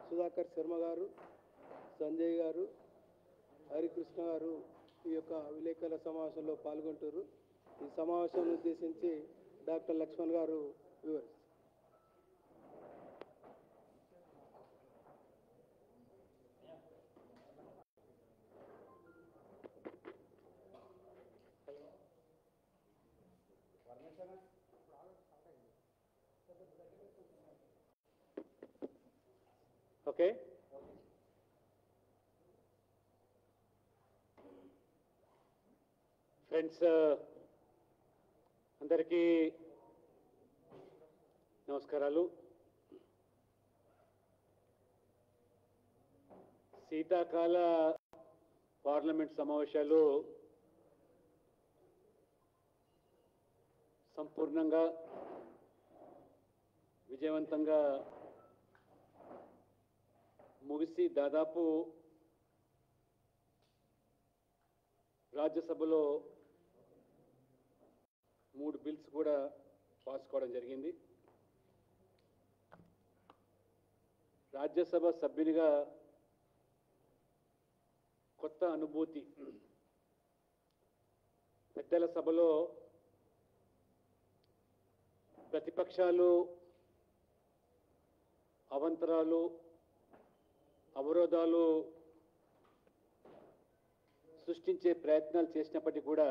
సుధాకర్ శర్మ గారు సంజయ్ గారు హరికృష్ణ గారు ఈ యొక్క విలేకరుల సమావేశంలో పాల్గొంటారు ఈ సమావేశాన్ని ఉద్దేశించి డాక్టర్ లక్ష్మణ్ గారు వివరిస్తారు ఓకే ఫ్రెండ్స్ అందరికీ నమస్కారాలు శీతాకాల పార్లమెంట్ సమావేశాలు సంపూర్ణంగా విజయవంతంగా ముగిసి దాదాపు రాజ్యసభలో మూడు బిల్స్ కూడా పాస్ కావడం జరిగింది రాజ్యసభ సభ్యునిగా కొత్త అనుభూతి పెద్దల సభలో ప్రతిపక్షాలు అవంతరాలు అవరోధాలు సృష్టించే ప్రయత్నాలు చేసినప్పటికీ కూడా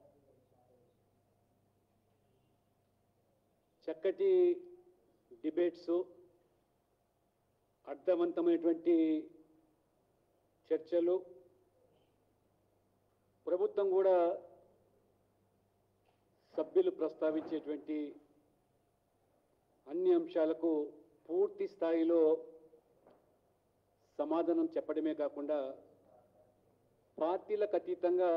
చక్కటి డిబేట్స్ అర్థవంతమైనటువంటి చర్చలు ప్రభుత్వం కూడా సభ్యులు ప్రస్తావించేటువంటి అన్ని అంశాలకు పూర్తి స్థాయిలో సమాధానం చెప్పడమే కాకుండా పార్టీలకు అతీతంగా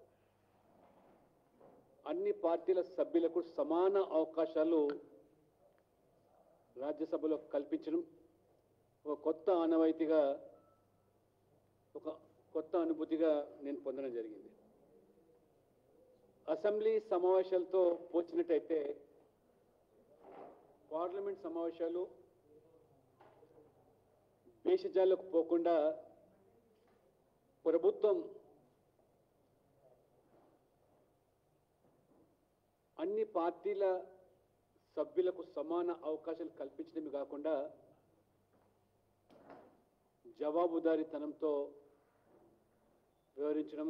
అన్ని పార్టీల సభ్యులకు సమాన అవకాశాలు రాజ్యసభలో కల్పించడం ఒక కొత్త ఆనవాయితీగా ఒక కొత్త అనుభూతిగా నేను పొందడం జరిగింది అసెంబ్లీ సమావేశాలతో పోల్చినట్టయితే పార్లమెంట్ సమావేశాలు భేషజాలకు పోకుండా ప్రభుత్వం అన్ని పార్టీల సభ్యులకు సమాన అవకాశాలు కల్పించడమే కాకుండా జవాబుదారీతనంతో వివరించడం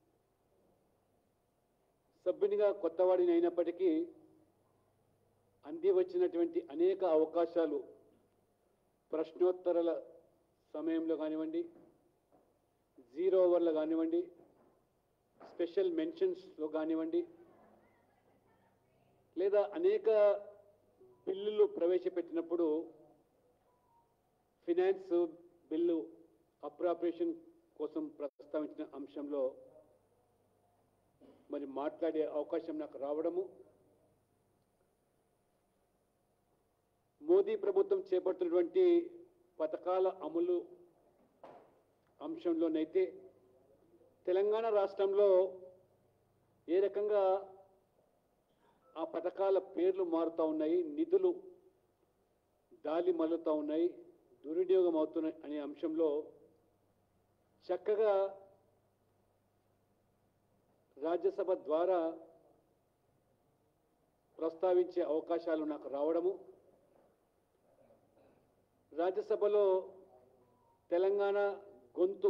సభ్యునిగా కొత్తవాడిని అయినప్పటికీ అంది వచ్చినటువంటి అనేక అవకాశాలు ప్రశ్నోత్తరాల సమయంలో కానివ్వండి జీరో ఓవర్లో కానివ్వండి స్పెషల్ మెన్షన్స్లో కానివ్వండి లేదా అనేక బిల్లులు ప్రవేశపెట్టినప్పుడు ఫినాన్స్ బిల్లు అప్రాపరేషన్ కోసం ప్రస్తావించిన అంశంలో మరి మాట్లాడే అవకాశం నాకు రావడము మోదీ ప్రభుత్వం చేపడుతున్నటువంటి పథకాల అమలు అంశంలోనైతే తెలంగాణ రాష్ట్రంలో ఏ రకంగా ఆ పథకాల పేర్లు మారుతూ ఉన్నాయి నిధులు దాలి మల్లుతూ ఉన్నాయి దుర్వినియోగం అవుతున్నాయి అనే అంశంలో చక్కగా రాజ్యసభ ద్వారా ప్రస్తావించే అవకాశాలు నాకు రావడము రాజ్యసభలో తెలంగాణ గొంతు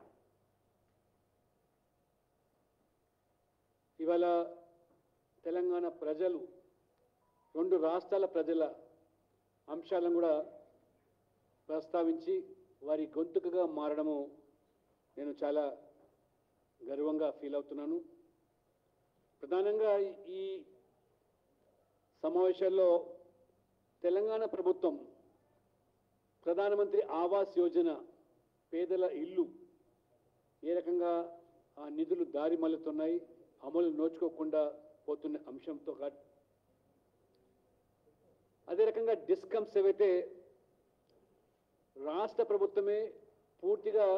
ఇవాళ తెలంగాణ ప్రజలు రెండు రాష్ట్రాల ప్రజల అంశాలను కూడా ప్రస్తావించి వారి గొంతుకగా మారడము నేను చాలా గర్వంగా ఫీల్ అవుతున్నాను ప్రధానంగా ఈ సమావేశాల్లో తెలంగాణ ప్రభుత్వం ప్రధానమంత్రి ఆవాస్ యోజన పేదల ఇల్లు ఏ రకంగా ఆ నిధులు దారి మళ్ళుతున్నాయి అమలు నోచుకోకుండా పోతున్న అంశంతో కా అదే రకంగా డిస్కమ్స్ ఏవైతే రాష్ట్ర ప్రభుత్వమే పూర్తిగా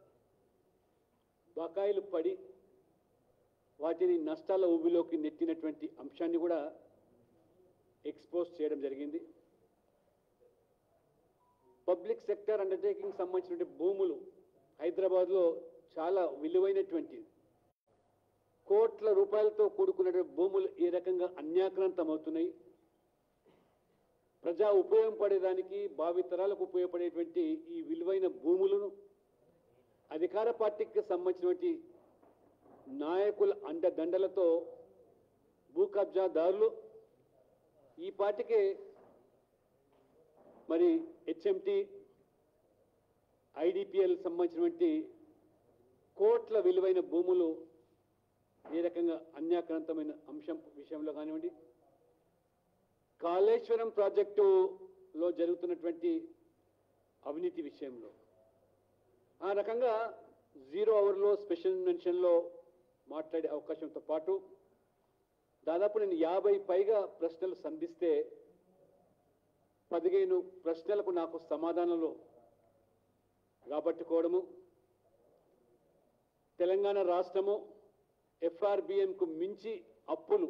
బకాయిలు పడి వాటిని నష్టాల ఊబిలోకి నెట్టినటువంటి అంశాన్ని కూడా ఎక్స్పోజ్ చేయడం జరిగింది పబ్లిక్ సెక్టర్ అండర్టేకింగ్ సంబంధించిన భూములు హైదరాబాద్లో చాలా విలువైనటువంటి కోట్ల రూపాయలతో కూడుకున్న భూములు ఈ రకంగా అన్యాక్రాంతం అవుతున్నాయి ప్రజా ఉపయోగపడేదానికి భావితరాలకు ఉపయోగపడేటువంటి ఈ విలువైన భూములను అధికార పార్టీకి సంబంధించినటువంటి నాయకుల అండదండలతో భూ కబ్జాదారులు ఈ పార్టీకే మరి హెచ్ఎంటి ఐడిపిఎల్ సంబంధించినటువంటి కోట్ల విలువైన భూములు ఏ రకంగా అన్యాక్రాంతమైన అంశం విషయంలో కానివ్వండి కాళేశ్వరం ప్రాజెక్టులో జరుగుతున్నటువంటి అవినీతి విషయంలో ఆ రకంగా జీరో అవర్లో స్పెషల్ మెన్షన్లో మాట్లాడే అవకాశంతో పాటు దాదాపు నేను యాభై పైగా ప్రశ్నలు సంధిస్తే పదిహేను ప్రశ్నలకు నాకు సమాధానాలు రాబట్టుకోవడము తెలంగాణ రాష్ట్రము ఎఫ్ఆర్బిఎంకు మించి అప్పులు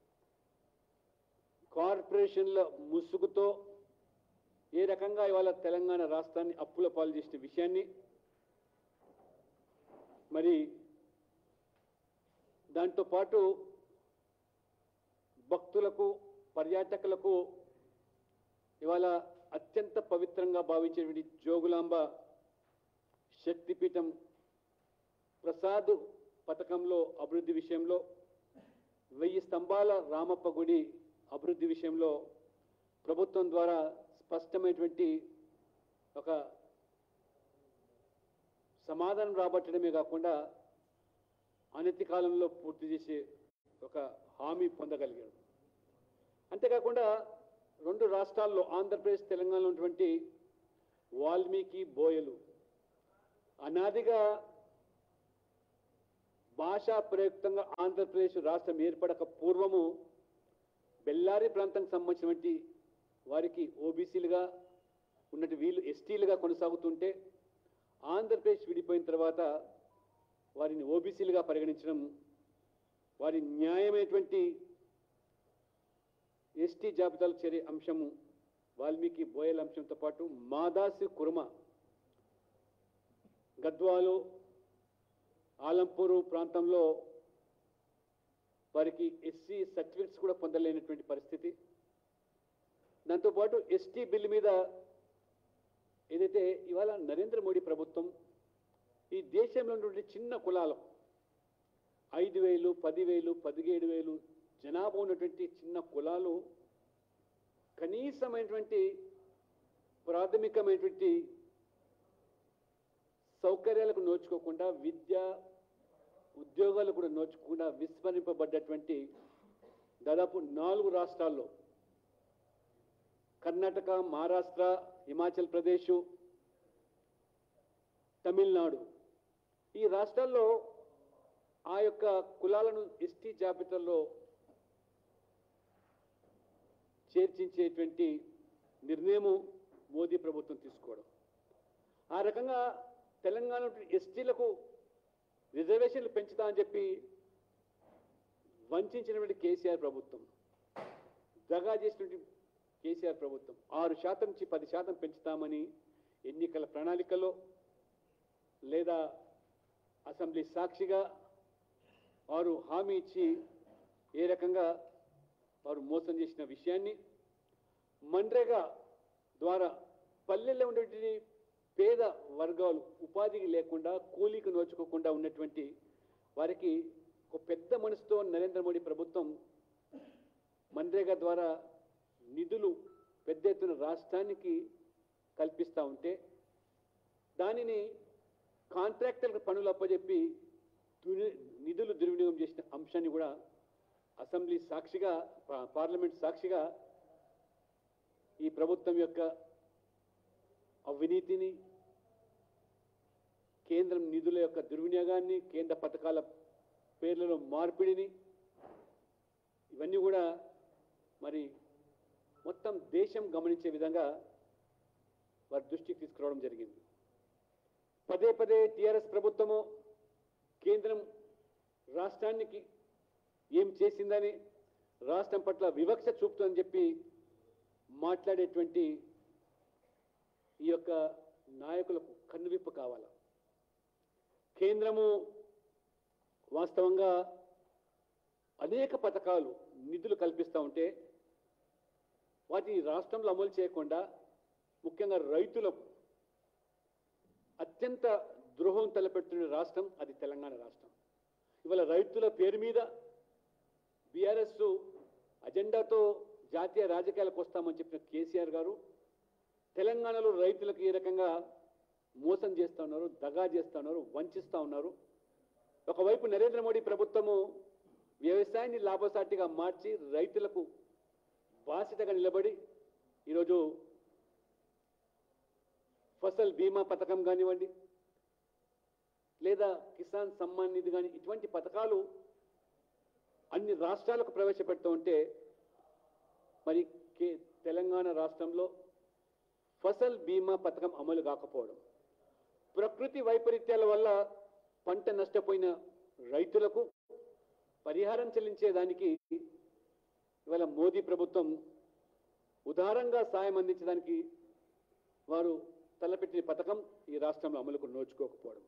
కార్పొరేషన్ల ముసుగుతో ఏ రకంగా ఇవాళ తెలంగాణ రాష్ట్రాన్ని అప్పుల పాలు చేసిన విషయాన్ని మరి దాంతో పాటు భక్తులకు పర్యాటకులకు ఇవాళ అత్యంత పవిత్రంగా భావించేటువంటి జోగులాంబ శక్తిపీఠం ప్రసాద్ పథకంలో అభివృద్ధి విషయంలో వెయ్యి స్తంభాల రామప్ప గుడి అభివృద్ధి విషయంలో ప్రభుత్వం ద్వారా స్పష్టమైనటువంటి ఒక సమాధానం రాబట్టడమే కాకుండా అనతి కాలంలో పూర్తి చేసే ఒక హామీ పొందగలిగాడు అంతేకాకుండా రెండు రాష్ట్రాల్లో ఆంధ్రప్రదేశ్ తెలంగాణలో ఉన్నటువంటి వాల్మీకి బోయలు అనాదిగా భాషా ప్రయుక్తంగా ఆంధ్రప్రదేశ్ రాష్ట్రం ఏర్పడక పూర్వము బెల్లారి ప్రాంతానికి సంబంధించినటువంటి వారికి ఓబీసీలుగా ఉన్నట్టు వీళ్ళు ఎస్టీలుగా కొనసాగుతుంటే ఆంధ్రప్రదేశ్ విడిపోయిన తర్వాత వారిని ఓబీసీలుగా పరిగణించడం వారి న్యాయమైనటువంటి ఎస్టీ జాబితాలు చేరే అంశము వాల్మీకి బోయల అంశంతో పాటు మాదాసి కుర్మ గద్వాలు ఆలంపూరు ప్రాంతంలో వారికి ఎస్సీ సర్టిఫికెట్స్ కూడా పొందలేనటువంటి పరిస్థితి దాంతోపాటు ఎస్టీ బిల్ మీద ఏదైతే ఇవాళ నరేంద్ర మోడీ ప్రభుత్వం ఈ దేశంలో ఉన్నటువంటి చిన్న కులాలు ఐదు వేలు పదివేలు పదిహేడు వేలు జనాభా ఉన్నటువంటి చిన్న కులాలు కనీసమైనటువంటి ప్రాథమికమైనటువంటి సౌకర్యాలకు నోచుకోకుండా విద్య ఉద్యోగాలు కూడా నోచుకోకుండా విస్మరింపబడ్డటువంటి దాదాపు నాలుగు రాష్ట్రాల్లో కర్ణాటక మహారాష్ట్ర హిమాచల్ ప్రదేశ్ తమిళనాడు ఈ రాష్ట్రాల్లో ఆ యొక్క కులాలను ఎస్టీ జాబితాలో చేర్చించేటువంటి నిర్ణయము మోదీ ప్రభుత్వం తీసుకోవడం ఆ రకంగా తెలంగాణ ఎస్టీలకు రిజర్వేషన్లు పెంచుతా అని చెప్పి వంచినటువంటి కేసీఆర్ ప్రభుత్వం దగా చేసినటువంటి కేసీఆర్ ప్రభుత్వం ఆరు శాతం నుంచి పది శాతం పెంచుతామని ఎన్నికల ప్రణాళికలో లేదా అసెంబ్లీ సాక్షిగా వారు హామీ ఇచ్చి ఏ రకంగా వారు మోసం చేసిన విషయాన్ని మన్రేగా ద్వారా పల్లెల్లో ఉండేటువంటి పేద వర్గాలు ఉపాధికి లేకుండా కూలీకి నోచుకోకుండా ఉన్నటువంటి వారికి ఒక పెద్ద మనసుతో నరేంద్ర మోడీ ప్రభుత్వం మన్రేగా ద్వారా నిధులు పెద్ద ఎత్తున రాష్ట్రానికి కల్పిస్తూ ఉంటే దానిని కాంట్రాక్టర్లకు పనులు అప్పచెప్పి దుని- నిధులు దుర్వినియోగం చేసిన అంశాన్ని కూడా అసెంబ్లీ సాక్షిగా పా- పార్లమెంట్ సాక్షిగా ఈ ప్రభుత్వం యొక్క అవినీతిని కేంద్రం నిధుల యొక్క దుర్వినియోగాన్ని కేంద్ర పథకాల పేర్లలో మార్పిడిని ఇవన్నీ కూడా మరి మొత్తం దేశం గమనించే విధంగా వారి దృష్టికి తీసుకురావడం జరిగింది పదే పదే టీఆర్ఎస్ ప్రభుత్వము కేంద్రం రాష్ట్రానికి ఏం చేసిందని రాష్ట్రం పట్ల వివక్ష చూపుతుందని చెప్పి మాట్లాడేటువంటి ఈ యొక్క నాయకులకు కన్నువిప్పు కావాలా కేంద్రము వాస్తవంగా అనేక పథకాలు నిధులు కల్పిస్తూ ఉంటే వాటిని రాష్ట్రంలో అమలు చేయకుండా ముఖ్యంగా రైతులకు అత్యంత ద్రోహం తలపెట్టిన రాష్ట్రం అది తెలంగాణ రాష్ట్రం ఇవాళ రైతుల పేరు మీద బీఆర్ఎస్ అజెండాతో జాతీయ రాజకీయాలకు వస్తామని చెప్పిన కేసీఆర్ గారు తెలంగాణలో రైతులకు ఏ రకంగా మోసం చేస్తూ ఉన్నారు దగా చేస్తూ ఉన్నారు వంచిస్తూ ఉన్నారు ఒకవైపు నరేంద్ర మోడీ ప్రభుత్వము వ్యవసాయాన్ని లాభసాటిగా మార్చి రైతులకు బాసితగా నిలబడి ఈరోజు ఫసల్ బీమా పథకం కానివ్వండి లేదా కిసాన్ సమ్మాన్ నిధి కానీ ఇటువంటి పథకాలు అన్ని రాష్ట్రాలకు ప్రవేశపెడుతూ ఉంటే మరి కే తెలంగాణ రాష్ట్రంలో ఫసల్ బీమా పథకం అమలు కాకపోవడం ప్రకృతి వైపరీత్యాల వల్ల పంట నష్టపోయిన రైతులకు పరిహారం చెల్లించేదానికి ఇవాళ మోదీ ప్రభుత్వం ఉదారంగా సాయం అందించడానికి వారు తలపెట్టిన పథకం ఈ రాష్ట్రంలో అమలుకు నోచుకోకపోవడం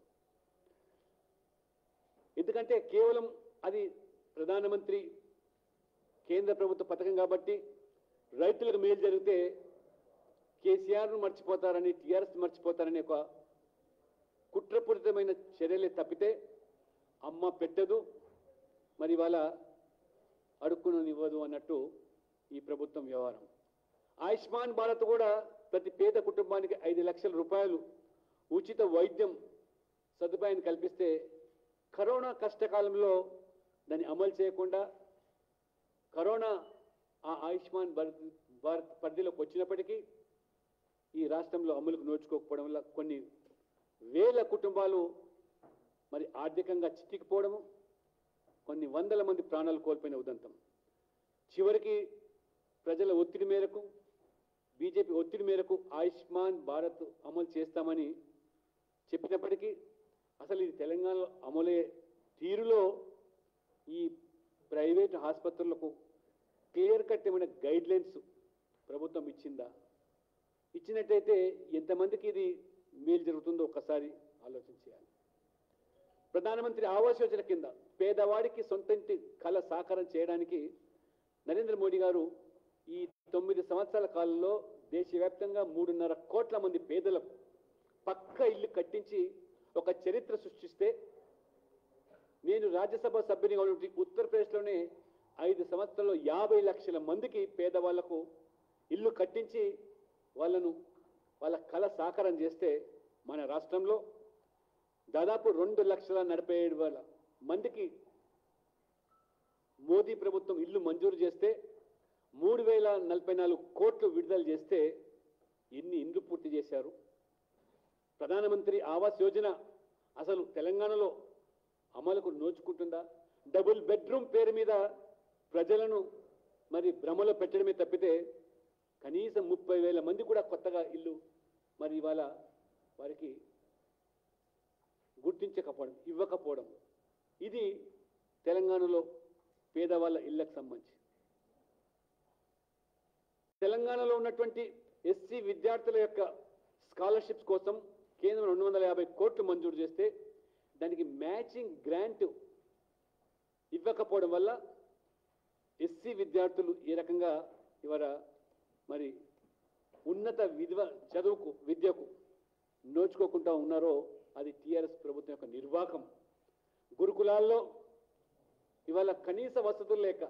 ఎందుకంటే కేవలం అది ప్రధానమంత్రి కేంద్ర ప్రభుత్వ పథకం కాబట్టి రైతులకు మేలు జరిగితే కేసీఆర్ను మర్చిపోతారని టీఆర్ఎస్ మర్చిపోతారని ఒక కుట్రపూరితమైన చర్యలే తప్పితే అమ్మ పెట్టదు మరి ఇవాళ అడుక్కుననివ్వదు అన్నట్టు ఈ ప్రభుత్వం వ్యవహారం ఆయుష్మాన్ భారత్ కూడా ప్రతి పేద కుటుంబానికి ఐదు లక్షల రూపాయలు ఉచిత వైద్యం సదుపాయాన్ని కల్పిస్తే కరోనా కష్టకాలంలో దాన్ని అమలు చేయకుండా కరోనా ఆ ఆయుష్మాన్ భారత్ భారత్ పరిధిలోకి వచ్చినప్పటికీ ఈ రాష్ట్రంలో అమలుకు నోచుకోకపోవడం వల్ల కొన్ని వేల కుటుంబాలు మరి ఆర్థికంగా చిక్కిపోవడము కొన్ని వందల మంది ప్రాణాలు కోల్పోయిన ఉదంతం చివరికి ప్రజల ఒత్తిడి మేరకు బీజేపీ ఒత్తిడి మేరకు ఆయుష్మాన్ భారత్ అమలు చేస్తామని చెప్పినప్పటికీ అసలు ఇది తెలంగాణలో అమలయ్యే తీరులో ఈ ప్రైవేట్ ఆసుపత్రులకు క్లియర్ కట్ ఏమైనా గైడ్ లైన్స్ ప్రభుత్వం ఇచ్చిందా ఇచ్చినట్టయితే ఎంతమందికి ఇది మేలు జరుగుతుందో ఒక్కసారి ఆలోచన చేయాలి ప్రధానమంత్రి ఆవాస్ యోజన కింద పేదవాడికి సొంతంటి కళ సాకారం చేయడానికి నరేంద్ర మోడీ గారు ఈ తొమ్మిది సంవత్సరాల కాలంలో దేశవ్యాప్తంగా మూడున్నర కోట్ల మంది పేదలకు పక్క ఇల్లు కట్టించి ఒక చరిత్ర సృష్టిస్తే నేను రాజ్యసభ సభ్యునిగా ఉన్నటువంటి ఉత్తరప్రదేశ్లోనే ఐదు సంవత్సరాల్లో యాభై లక్షల మందికి పేదవాళ్లకు ఇల్లు కట్టించి వాళ్ళను వాళ్ళ కళ సాకారం చేస్తే మన రాష్ట్రంలో దాదాపు రెండు లక్షల నలభై ఏడు వేల మందికి మోదీ ప్రభుత్వం ఇల్లు మంజూరు చేస్తే మూడు వేల నలభై నాలుగు కోట్లు విడుదల చేస్తే ఎన్ని ఇండ్లు పూర్తి చేశారు ప్రధానమంత్రి ఆవాస్ యోజన అసలు తెలంగాణలో అమలుకు నోచుకుంటుందా డబుల్ బెడ్రూమ్ పేరు మీద ప్రజలను మరి భ్రమలో పెట్టడమే తప్పితే కనీసం ముప్పై వేల మంది కూడా కొత్తగా ఇల్లు మరి ఇవాళ వారికి గుర్తించకపోవడం ఇవ్వకపోవడం ఇది తెలంగాణలో పేదవాళ్ళ ఇళ్లకు సంబంధించి తెలంగాణలో ఉన్నటువంటి ఎస్సీ విద్యార్థుల యొక్క స్కాలర్షిప్స్ కోసం కేంద్రం రెండు వందల యాభై కోట్లు మంజూరు చేస్తే దానికి మ్యాచింగ్ గ్రాంట్ ఇవ్వకపోవడం వల్ల ఎస్సీ విద్యార్థులు ఏ రకంగా ఇవాళ మరి ఉన్నత విద్వ చదువుకు విద్యకు నోచుకోకుండా ఉన్నారో అది టీఆర్ఎస్ ప్రభుత్వం యొక్క నిర్వాహకం గురుకులాల్లో ఇవాళ కనీస వసతులు లేక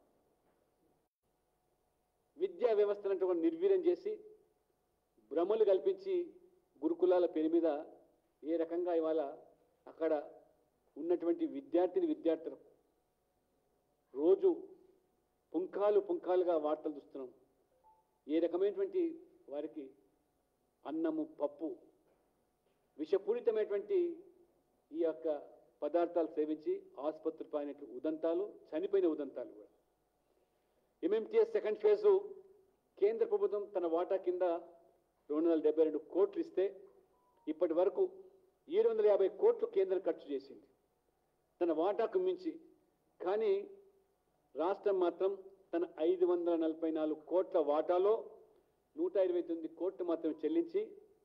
విద్యా వ్యవస్థను కూడా నిర్వీర్యం చేసి భ్రమలు కల్పించి గురుకులాల పేరు మీద ఏ రకంగా ఇవాళ అక్కడ ఉన్నటువంటి విద్యార్థిని విద్యార్థులు రోజు పుంకాలు పుంకాలుగా వార్తలు చూస్తున్నాం ఏ రకమైనటువంటి వారికి అన్నము పప్పు విషపూరితమైనటువంటి ఈ యొక్క పదార్థాలు సేవించి ఆసుపత్రి పైన ఉదంతాలు చనిపోయిన ఉదంతాలు కూడా ఎంఎంటీఎస్ సెకండ్ ఫేజు కేంద్ర ప్రభుత్వం తన వాటా కింద రెండు వందల డెబ్బై రెండు కోట్లు ఇస్తే ఇప్పటి వరకు ఏడు వందల యాభై కోట్లు కేంద్రం ఖర్చు చేసింది తన వాటాకు మించి కానీ రాష్ట్రం మాత్రం తన ఐదు వందల నలభై నాలుగు కోట్ల వాటాలో నూట ఇరవై తొమ్మిది కోట్లు మాత్రం చెల్లించి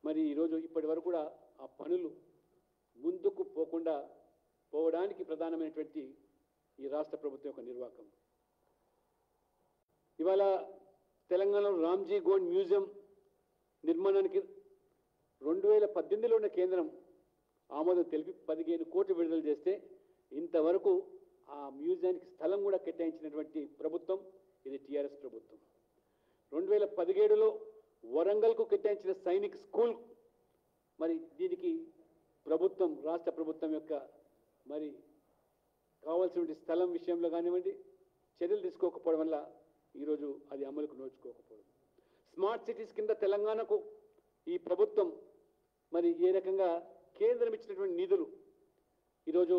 మరి ఈరోజు ఇప్పటి వరకు కూడా ఆ పనులు ముందుకు పోకుండా పోవడానికి ప్రధానమైనటువంటి ఈ రాష్ట్ర ప్రభుత్వం యొక్క నిర్వాహకం ఇవాళ తెలంగాణలో రామ్జీ గోండ్ మ్యూజియం నిర్మాణానికి రెండు వేల పద్దెనిమిదిలో ఉన్న కేంద్రం ఆమోదం తెలిపి పదిహేను కోట్లు విడుదల చేస్తే ఇంతవరకు ఆ మ్యూజియానికి స్థలం కూడా కేటాయించినటువంటి ప్రభుత్వం ఇది టీఆర్ఎస్ ప్రభుత్వం రెండు వేల పదిహేడులో వరంగల్కు కేటాయించిన సైనిక్ స్కూల్ మరి దీనికి ప్రభుత్వం రాష్ట్ర ప్రభుత్వం యొక్క మరి కావాల్సినటువంటి స్థలం విషయంలో కానివ్వండి చర్యలు తీసుకోకపోవడం వల్ల ఈరోజు అది అమలుకు నోచుకోకపోవడం స్మార్ట్ సిటీస్ కింద తెలంగాణకు ఈ ప్రభుత్వం మరి ఏ రకంగా కేంద్రం ఇచ్చినటువంటి నిధులు ఈరోజు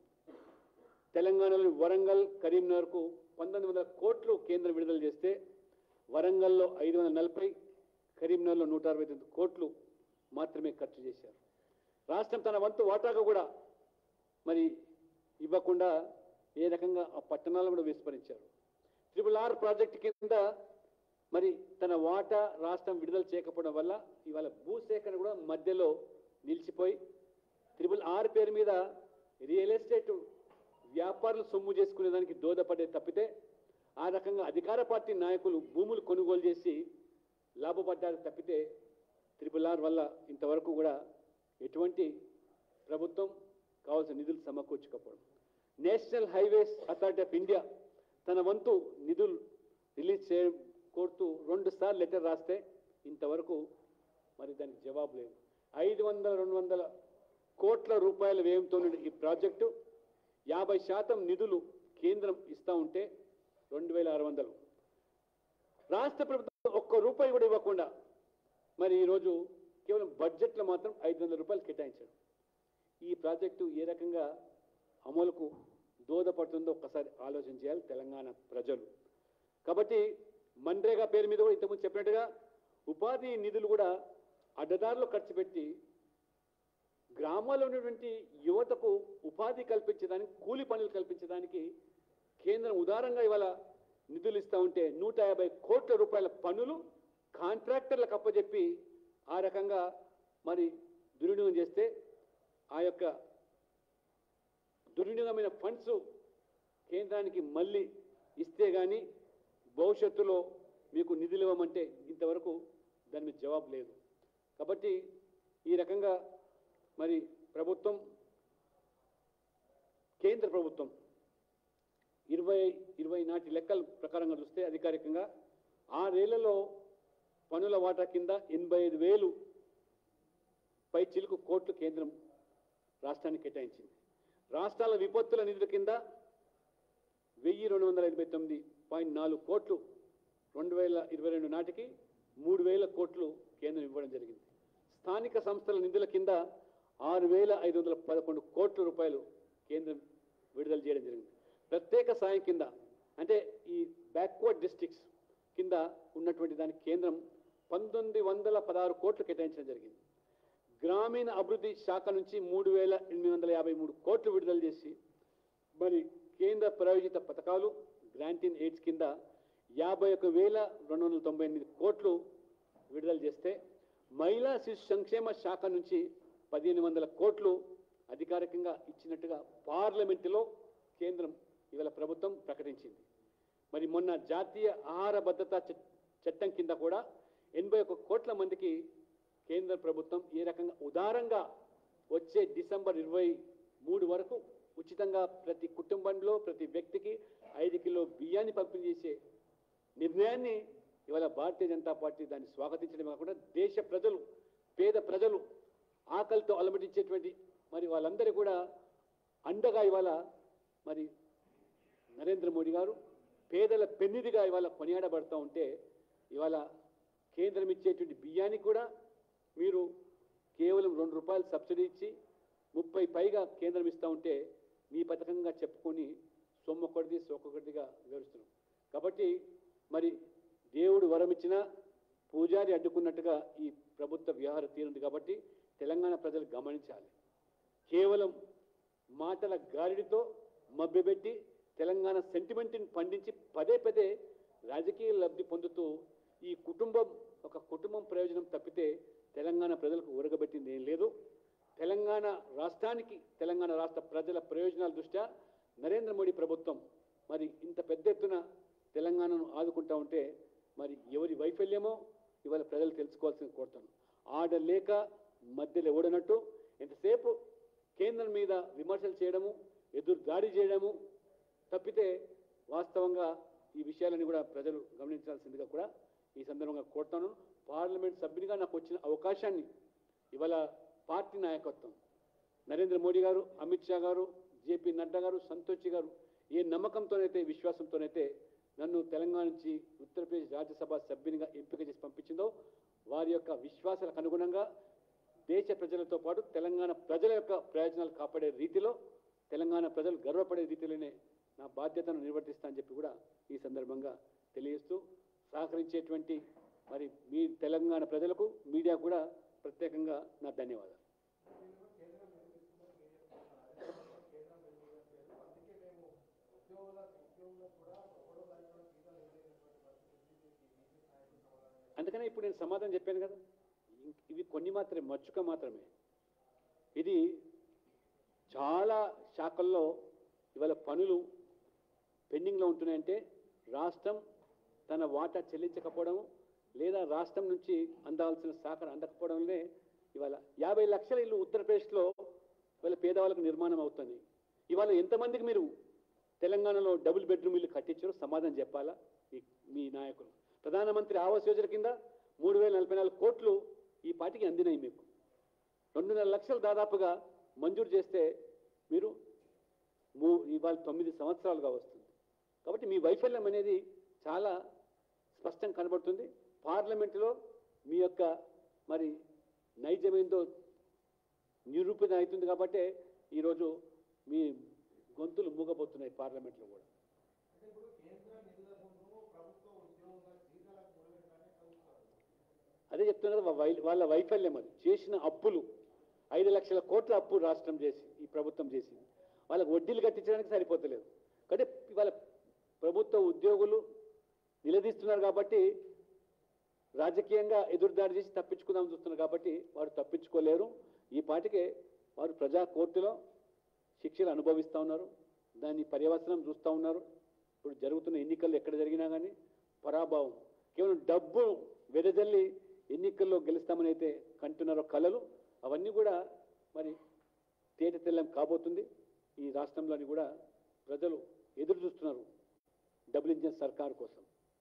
తెలంగాణలోని వరంగల్ కరీంనగర్కు పంతొమ్మిది వందల కోట్లు కేంద్రం విడుదల చేస్తే వరంగల్లో ఐదు వందల నలభై కరీంనగర్లో నూట అరవై తొమ్మిది కోట్లు మాత్రమే ఖర్చు చేశారు రాష్ట్రం తన వంతు వాటాగా కూడా మరి ఇవ్వకుండా ఏ రకంగా ఆ పట్టణాలను కూడా విస్మరించారు ట్రిపుల్ ఆర్ ప్రాజెక్టు కింద మరి తన వాటా రాష్ట్రం విడుదల చేయకపోవడం వల్ల ఇవాళ భూసేకరణ కూడా మధ్యలో నిలిచిపోయి త్రిపుల్ ఆర్ పేరు మీద రియల్ ఎస్టేట్ వ్యాపారులు సొమ్ము చేసుకునే దానికి దోదపడే తప్పితే ఆ రకంగా అధికార పార్టీ నాయకులు భూములు కొనుగోలు చేసి లాభపడ్డారు తప్పితే త్రిపుల్ ఆర్ వల్ల ఇంతవరకు కూడా ఎటువంటి ప్రభుత్వం కావాల్సిన నిధులు సమకూర్చకపోవడం national highways authority of India తన వంతు నిధులు రిలీజ్ చే కోరుతూ రెండు సార్లు లెటర్ రాస్తే ఇంతవరకు మరి దానికి జవాబు లేదు ఐదు వందల రెండు వందల కోట్ల రూపాయల వ్యయంతో ఉన్న ఈ ప్రాజెక్టు యాభై శాతం నిధులు కేంద్రం ఇస్తూ ఉంటే రెండు వేల ఆరు వందలు రాష్ట్ర ప్రభుత్వం ఒక్క రూపాయి కూడా ఇవ్వకుండా మరి ఈరోజు కేవలం బడ్జెట్లో మాత్రం ఐదు వందల రూపాయలు కేటాయించాడు ఈ ప్రాజెక్టు ఏ రకంగా అమలుకు దోహదపడుతుందో ఒక్కసారి ఆలోచన చేయాలి తెలంగాణ ప్రజలు కాబట్టి మన్రేగా పేరు మీద కూడా ఇంతకుముందు చెప్పినట్టుగా ఉపాధి నిధులు కూడా అడ్డదారులు ఖర్చు పెట్టి గ్రామాల్లో ఉన్నటువంటి యువతకు ఉపాధి కల్పించడానికి కూలి పనులు కల్పించడానికి కేంద్రం ఉదారంగా ఇవాళ నిధులు ఇస్తూ ఉంటే నూట యాభై కోట్ల రూపాయల పనులు కాంట్రాక్టర్లకు అప్పచెప్పి ఆ రకంగా మరి దుర్వినియోగం చేస్తే ఆ యొక్క దుర్వినియోగమైన ఫండ్స్ కేంద్రానికి మళ్ళీ ఇస్తే కానీ భవిష్యత్తులో మీకు నిధులు ఇవ్వమంటే ఇంతవరకు దాని మీద జవాబు లేదు కాబట్టి ఈ రకంగా మరి ప్రభుత్వం కేంద్ర ప్రభుత్వం ఇరవై ఇరవై నాటి లెక్కల ప్రకారంగా చూస్తే అధికారికంగా ఆరేళ్లలో పనుల వాటా కింద ఎనభై ఐదు వేలు పై చిలుకు కోట్లు కేంద్రం రాష్ట్రానికి కేటాయించింది రాష్ట్రాల విపత్తుల నిధుల కింద వెయ్యి రెండు వందల ఎనభై తొమ్మిది పాయింట్ నాలుగు కోట్లు రెండు వేల ఇరవై రెండు నాటికి మూడు వేల కోట్లు కేంద్రం ఇవ్వడం జరిగింది స్థానిక సంస్థల నిధుల కింద ఆరు వేల ఐదు వందల పదకొండు కోట్ల రూపాయలు కేంద్రం విడుదల చేయడం జరిగింది ప్రత్యేక సాయం కింద అంటే ఈ బ్యాక్వర్డ్ డిస్ట్రిక్ట్స్ కింద ఉన్నటువంటి దానికి కేంద్రం పంతొమ్మిది వందల పదహారు కోట్లు కేటాయించడం జరిగింది గ్రామీణ అభివృద్ధి శాఖ నుంచి మూడు వేల ఎనిమిది వందల యాభై మూడు కోట్లు విడుదల చేసి మరి కేంద్ర ప్రాయోజిత పథకాలు గ్రాంటిన్ ఎయిడ్స్ కింద యాభై ఒక వేల రెండు వందల తొంభై ఎనిమిది కోట్లు విడుదల చేస్తే మహిళా శిశు సంక్షేమ శాఖ నుంచి పదిహేను వందల కోట్లు అధికారికంగా ఇచ్చినట్టుగా పార్లమెంటులో కేంద్రం ఇవాళ ప్రభుత్వం ప్రకటించింది మరి మొన్న జాతీయ ఆహార భద్రతా చట్- చట్టం కింద కూడా ఎనభై ఒక్క కోట్ల మందికి కేంద్ర ప్రభుత్వం ఏ రకంగా ఉదారంగా వచ్చే డిసెంబర్ ఇరవై మూడు వరకు ఉచితంగా ప్రతి కుటుంబంలో ప్రతి వ్యక్తికి ఐదు కిలో బియ్యాన్ని పంపిణీ చేసే నిర్ణయాన్ని ఇవాళ భారతీయ జనతా పార్టీ దాన్ని స్వాగతించడమే కాకుండా దేశ ప్రజలు పేద ప్రజలు ఆకలితో అలమటించేటువంటి మరి వాళ్ళందరూ కూడా అండగా ఇవాళ మరి నరేంద్ర మోడీ గారు పేదల పెన్నిదిగా ఇవాళ కొనియాడబడుతూ ఉంటే ఇవాళ కేంద్రం ఇచ్చేటువంటి బియ్యానికి కూడా మీరు కేవలం రెండు రూపాయలు సబ్సిడీ ఇచ్చి ముప్పై పైగా కేంద్రం ఇస్తూ ఉంటే మీ పథకంగా చెప్పుకొని సొమ్మొకటిది సొక్కొకటిదిగా వివరిస్తున్నాం కాబట్టి మరి దేవుడు వరం ఇచ్చినా పూజారి అడ్డుకున్నట్టుగా ఈ ప్రభుత్వ వ్యవహార తీరుంది కాబట్టి తెలంగాణ ప్రజలు గమనించాలి కేవలం మాటల గారిడితో మభ్యపెట్టి తెలంగాణ సెంటిమెంట్ని పండించి పదే పదే రాజకీయ లబ్ధి పొందుతూ ఈ కుటుంబం ఒక కుటుంబం ప్రయోజనం తప్పితే తెలంగాణ ప్రజలకు ఉరగబెట్టింది ఏం లేదు తెలంగాణ రాష్ట్రానికి తెలంగాణ రాష్ట్ర ప్రజల ప్రయోజనాల దృష్ట్యా నరేంద్ర మోడీ ప్రభుత్వం మరి ఇంత పెద్ద ఎత్తున తెలంగాణను ఆదుకుంటా ఉంటే మరి ఎవరి వైఫల్యమో ఇవాళ ప్రజలు తెలుసుకోవాల్సింది కోరుతాను ఆడలేక మధ్యలో ఓడనట్టు ఎంతసేపు కేంద్రం మీద విమర్శలు చేయడము ఎదురు దాడి చేయడము తప్పితే వాస్తవంగా ఈ విషయాలని కూడా ప్రజలు గమనించాల్సిందిగా కూడా ఈ సందర్భంగా కోరుతాను పార్లమెంట్ సభ్యునిగా నాకు వచ్చిన అవకాశాన్ని ఇవాళ పార్టీ నాయకత్వం నరేంద్ర మోడీ గారు అమిత్ షా గారు జేపీ నడ్డా గారు సంతోషి గారు ఏ నమ్మకంతోనైతే విశ్వాసంతోనైతే నన్ను తెలంగాణ నుంచి ఉత్తరప్రదేశ్ రాజ్యసభ సభ్యునిగా ఎంపిక చేసి పంపించిందో వారి యొక్క విశ్వాసాలకు అనుగుణంగా దేశ ప్రజలతో పాటు తెలంగాణ ప్రజల యొక్క ప్రయోజనాలు కాపాడే రీతిలో తెలంగాణ ప్రజలు గర్వపడే రీతిలోనే నా బాధ్యతను నిర్వర్తిస్తా అని చెప్పి కూడా ఈ సందర్భంగా తెలియజేస్తూ సహకరించేటువంటి మరి మీ తెలంగాణ ప్రజలకు మీడియా కూడా ప్రత్యేకంగా నా ధన్యవాదాలు అందుకనే ఇప్పుడు నేను సమాధానం చెప్పాను కదా ఇం- ఇవి కొన్ని మాత్రమే మచ్చుక మాత్రమే ఇది చాలా శాఖల్లో ఇవాళ పనులు పెండింగ్లో ఉంటున్నాయంటే రాష్ట్రం తన వాటా చెల్లించకపోవడం లేదా రాష్ట్రం నుంచి అందాల్సిన శాఖను అందకపోవడంలో ఇవాళ యాభై లక్షల ఇల్లు ఉత్తరప్రదేశ్లో ఇవాళ పేదవాళ్ళకు నిర్మాణం అవుతుంది ఇవాళ ఎంతమందికి మీరు తెలంగాణలో డబుల్ బెడ్రూమ్ ఇల్లు కట్టించారో సమాధానం చెప్పాలా ఈ మీ నాయకులు ప్రధానమంత్రి ఆవాస్ యోజన కింద మూడు వేల నలభై నాలుగు కోట్లు ఈ పార్టీకి అందినాయి మీకు రెండున్నర లక్షలు దాదాపుగా మంజూరు చేస్తే మీరు మూ ఇవాళ తొమ్మిది సంవత్సరాలుగా వస్తుంది కాబట్టి మీ వైఫల్యం అనేది చాలా స్పష్టం కనబడుతుంది పార్లమెంటులో మీ యొక్క మరి నైజమేందో నిరూపణ అవుతుంది కాబట్టి ఈరోజు మీ గొంతులు మూగబోతున్నాయి పార్లమెంట్లో కూడా అదే చెప్తున్నారు వా- వై- వాళ్ళ వైఫల్యం అది చేసిన అప్పులు ఐదు లక్షల కోట్ల అప్పు రాష్ట్రం చేసి ఈ ప్రభుత్వం చేసింది వాళ్ళకి వడ్డీలు కట్టించడానికి సరిపోతలేదు కాబట్టి ఇవాళ ప్రభుత్వ ఉద్యోగులు నిలదీస్తున్నారు కాబట్టి రాజకీయంగా ఎదురుదాడి చేసి తప్పించుకుందాం చూస్తున్నారు కాబట్టి వారు తప్పించుకోలేరు ఈ పాటికే వారు ప్రజా కోర్టులో శిక్షలు అనుభవిస్తూ ఉన్నారు దాని పర్యవసనం చూస్తూ ఉన్నారు ఇప్పుడు జరుగుతున్న ఎన్నికలు ఎక్కడ జరిగినా కానీ పరాభావం కేవలం డబ్బు వెదజల్లి ఎన్నికల్లో గెలుస్తామని అయితే కంటున్నారో కళలు అవన్నీ కూడా మరి తేట తెల్లం కాబోతుంది ఈ రాష్ట్రంలోని కూడా ప్రజలు ఎదురు చూస్తున్నారు డబుల్ ఇంజన్ సర్కార్ కోసం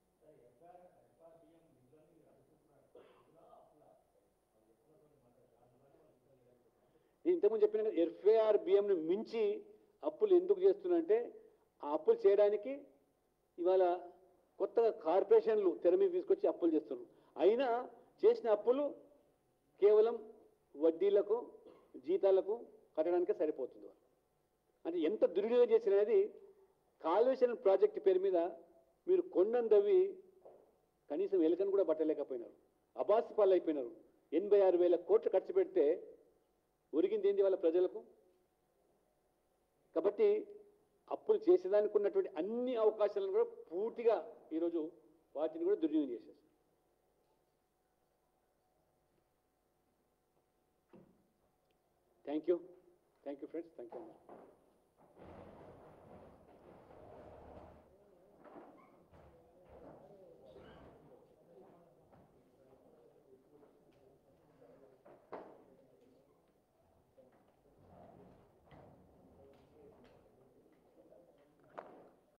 నేను ఇంతకుముందు చెప్పిన ఎఫ్ఏఆర్ బియ్యంను మించి అప్పులు ఎందుకు చేస్తున్నారంటే ఆ అప్పులు చేయడానికి ఇవాళ కొత్తగా కార్పొరేషన్లు తెర మీద తీసుకొచ్చి అప్పులు చేస్తున్నారు అయినా చేసిన అప్పులు కేవలం వడ్డీలకు జీతాలకు కట్టడానికే సరిపోతుంది వాళ్ళు. అంటే ఎంత దుర్వినియోగం చేసినది కాళేశ్వరం ప్రాజెక్టు పేరు మీద మీరు కొండను దవ్వి కనీసం ఎలుకను కూడా పట్టలేకపోయినారు అబాస్ పాలైపోయినారు ఎనభై ఆరు వేల కోట్లు ఖర్చు పెడితే ఒరిగింది ఏంది వాళ్ళ ప్రజలకు కాబట్టి అప్పులు చేసేదానికి ఉన్నటువంటి అన్ని అవకాశాలను కూడా పూర్తిగా ఈరోజు వాటిని కూడా దుర్వినియోగం చేసేస్తారు thank you thank you friends thank you